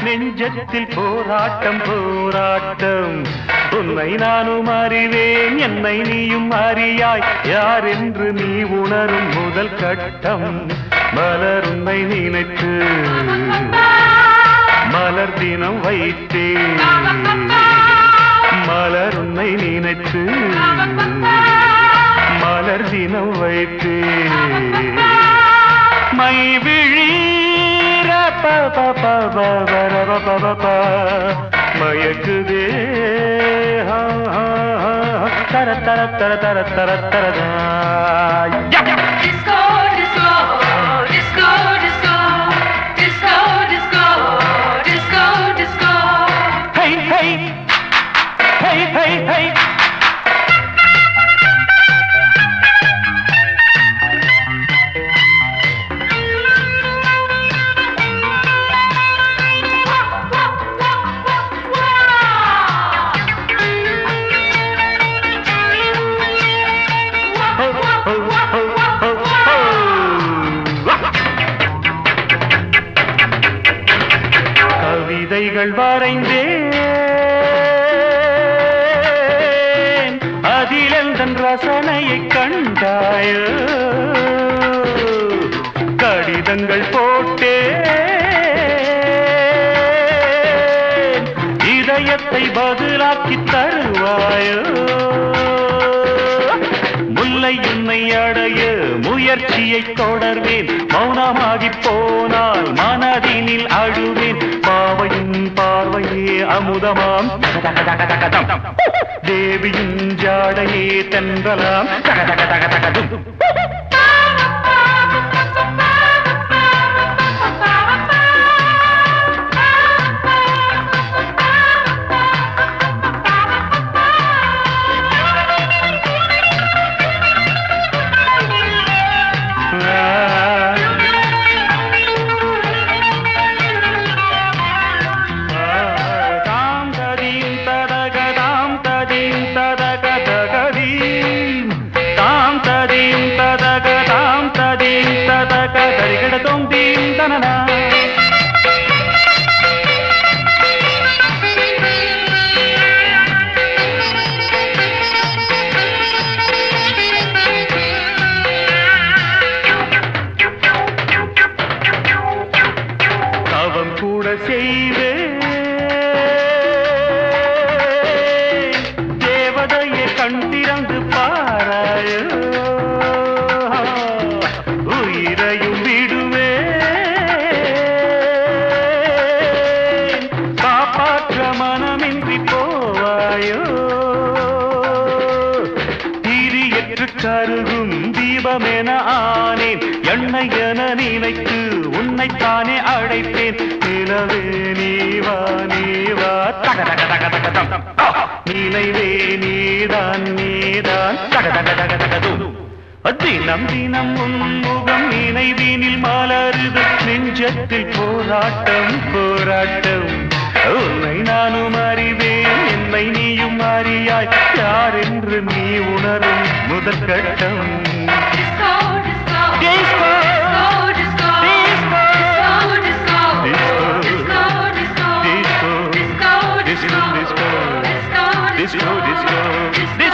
நெஞ்சத்தில் போராட்டம் போராட்டம் உன்னை நானும் அறிவேன் என்னை நீயும் அறியாய் யார் என்று நீ உணரும் முதல் கட்டம் மலர் உன்னை நினைத்து மலர் தினம் வைத்தேன் மலர் உன்னை நினைத்து மலர் தினம் வைத்தேன் மை விழீர ப ப ப ப ப ர ப ப ப ப. மயக்குதே ஆ, ஆ, ஆ. தர தர தர தர தர தர தா. யா, யா. Disco, disco, disco, disco, disco, disco, disco, disco. Hey, hey. Hey, hey, hey. Ho, ho, ho, ho, ho. கவிதைகள் வரைந்தேன் அதிலெந்தன் ரசனையை கண்டாயோ கடிதங்கள் போட்டேன் இதயத்தை பதிலாக்கி தருவாயோ முல்லை உன்னை அடைய முயற்சியை தொடர்வேன் மௌனமாகி போனால் மனதினில் அழுவேன் பாவையின் பார்வையே அமுதமாம் தக தக தக தகதம். தேவியின் ஜாடையே தென்றலாம் தக தக தக தகதும். தாம் ததீம் ததகதாம் ததீம் ததகதகதீம். தாம் ததீம் ததகதாம் ததீம் ததகதரிகடதோம் தீம் தனனா. தவம் கூட செய்வேன் தேவதையை கண்டிறந்து பாராயோ உயிரையும் விடுவேன் காப்பாற்ற மனமின்றி போவாயோ திரியற்று கருகும் தீபமென ஆனேன் எண்ணெய் என நினைத்து உன்னைத்தானே அழைத்தேன் நிலவே நீவா நீவா தக தக தக தக தம் ஆ! நினைவே நீதான் நீதான் தக தக தக தகதும் தினம் தினம் உன்முகம் நினைவினில் மலருது நெஞ்சத்தில் போராட்டம் போராட்டம் உன்னை நானும் அறிவேன் என்னை நீயும் அறியாய் யார் என்று நீ உணரும் முதல் கட்டம் Disco, disco, Disco. disco, disco, Disco. disco, disco, disco, Disco. disco, disco, Disco, disco. disco, Disco, disco.